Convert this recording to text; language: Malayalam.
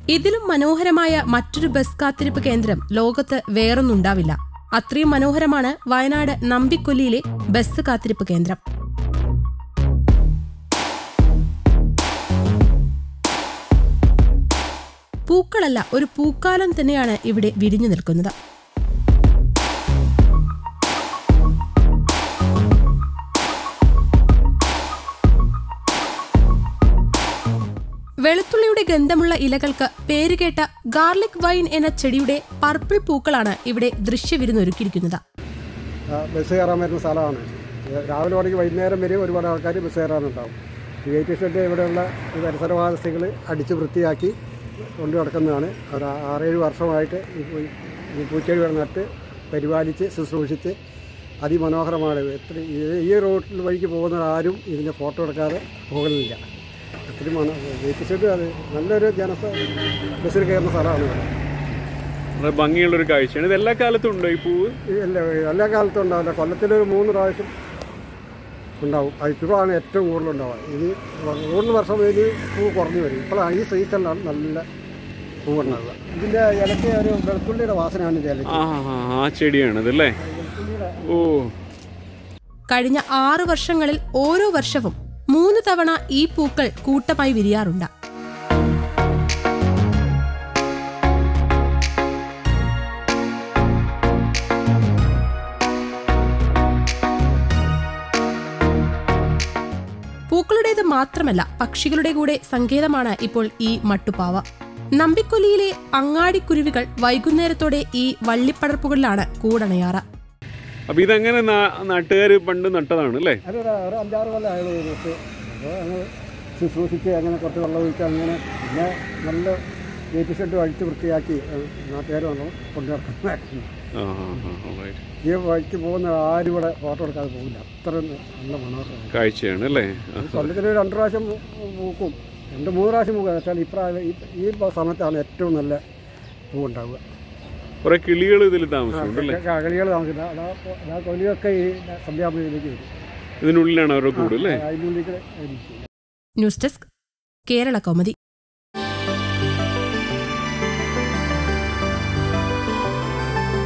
ഇതിലും മനോഹരമായ മറ്റൊരു ബസ് കാത്തിരിപ്പ് കേന്ദ്രം ലോകത്ത് വേറൊന്നുണ്ടാവില്ല അത്രയും മനോഹരമാണ് വയനാട് നമ്പിക്കൊല്ലിയിലെ ബസ് കാത്തിരിപ്പ് കേന്ദ്രം പൂക്കളല്ല ഒരു പൂക്കാലം തന്നെയാണ് ഇവിടെ വിരിഞ്ഞു നിൽക്കുന്നത് വെളുത്തുള്ളിയുടെ ഗന്ധമുള്ള ഇലകൾക്ക് പേരുകേട്ട ഗാർലിക് വൈൻ എന്ന ചെടിയുടെ പർപ്പിൾ പൂക്കളാണ് ഇവിടെ ദൃശ്യവിരുന്നൊരുക്കിയിരിക്കുന്നത് ആ, ബസ് കയറാൻ പറ്റുന്ന സ്ഥലമാണ് രാവിലെ തുടങ്ങി വൈകുന്നേരം വരെ ഒരുപാട് ആൾക്കാർ ബസ് കയറാനുണ്ടാവും ഈ വെയിറ്റ് ഷെഡ് ഇവിടെയുള്ള ഈ പരിസരവാസികൾ അടിച്ച് വൃത്തിയാക്കി കൊണ്ടു നടക്കുന്നതാണ് ഒരു ആ- ആറേഴ് വർഷമായിട്ട് ഈ പൂ- ഈ പൂച്ചെടി ഇവിടെ നട്ട് പരിപാലിച്ച് ശുശ്രൂഷിച്ച് അതിമനോഹരമാണ് എത്ര ഈ- ഈ റോഡിൽ വഴിക്ക് പോകുന്ന ആരും ഇതിൻ്റെ ഫോട്ടോ എടുക്കാതെ പോകുന്നില്ല അത്രയും മനോ വെയിറ്റ് ഷെഡ് അത് നല്ലൊരു ജനസ ബസ്സിൽ കയറുന്ന സ്ഥലമാണ് ഇവിടെ വളരെ ഭംഗിയുള്ള ഒരു കാഴ്ചയാണ് ഇത് എല്ലാ കാലത്തും ഉണ്ടോ ഈ പൂവ് ഈ എല്ലാ എല്ലാ കാലത്തും ഉണ്ടാവില്ല കൊല്ലത്തിലൊരു മൂന്ന് പ്രാവശ്യം ഉണ്ടാവും അത് ഇപ്പോഴാണ് ഏറ്റവും കൂടുതൽ ഉണ്ടാവുക ഇനി മൂന്ന് വർഷം ഇതിന് പൂ കുറഞ്ഞു വരും ഇപ്പോഴാണ് ഈ സീസണിലാണ് നല്ല പൂ ഉണ്ടാവുക ഇതിൻ്റെ ഇലയ്ക്ക് ഒരു വെളുത്തുള്ളിയുടെ വാസനയാണ് ഇതിൻ്റെ ഇലയ്ക്ക് ആ ആ, ആ ചെടിയാണ് ഇതല്ലേ ഓ കഴിഞ്ഞ ആറ് വർഷങ്ങളിൽ ഓരോ വർഷവും മൂന്ന് തവണ ഈ പൂക്കൾ കൂട്ടമായി വിരിയാറുണ്ട് പൂക്കളുടേത് മാത്രമല്ല പക്ഷികളുടെ കൂടെ സങ്കേതമാണ് ഇപ്പോൾ ഈ മട്ടുപാവ നമ്പിക്കൊല്ലിയിലെ അങ്ങാടിക്കുരുവികൾ വൈകുന്നേരത്തോടെ ഈ വള്ളിപ്പടർപ്പുകളിലാണ് കൂടണയാറ് അപ്പൊ ഇതങ്ങനെ നാട്ടുകാർ പണ്ട് നട്ടതാണ് അല്ലേ അതൊരു ഒരു അഞ്ചാറ് കൊല്ലം ആയത് ഇതിനകത്ത് അപ്പോൾ അങ്ങനെ ശുശ്രൂഷിച്ച് അങ്ങനെ കുറച്ച് വെള്ളം ഒഴിച്ച് അങ്ങനെ പിന്നെ നല്ല വെയിറ്റ് ഷെഡ് അഴിച്ച് വൃത്തിയാക്കി നാട്ടുകാർ വന്നു കൊണ്ടു നടക്കുന്നതായിരുന്നു ആ ആ, ആ, alright. ഈ വഴിക്ക് പോകുന്ന ആരും ഇവിടെ ഫോട്ടോ എടുക്കാതെ പോകില്ല അത്ര നല്ല മനോഹരമാണ് കാഴ്ചയാണ് അല്ലേ ആ, കൊല്ലത്തിൽ രണ്ട് പ്രാവശ്യം പൂ- പൂക്കും രണ്ട് മൂന്ന് പ്രാവശ്യം പൂക്കും വെച്ചാൽ ഇപ്രാവശ്യം ഈ- ഈ സമയത്താണ് ഏറ്റവും നല്ല പൂ ഉണ്ടാവുക കുറെ കിളികൾ ഇതിൽ താമസിക്കുന്നുണ്ട് അല്ലേ കളികൾ താമസിക്കുന്നത് അതാ അതാ കൊലിയൊക്കെ ഈ സന്ധ്യാമയിലേക്ക് വരും ഇതിനുള്ളിലാണ് അവരുടെ കൂട് അല്ലേ അതിനുള്ളിലേക്ക് ആയിരിക്കും ന്യൂസ് ഡെസ്ക് കേരള കൗമുദി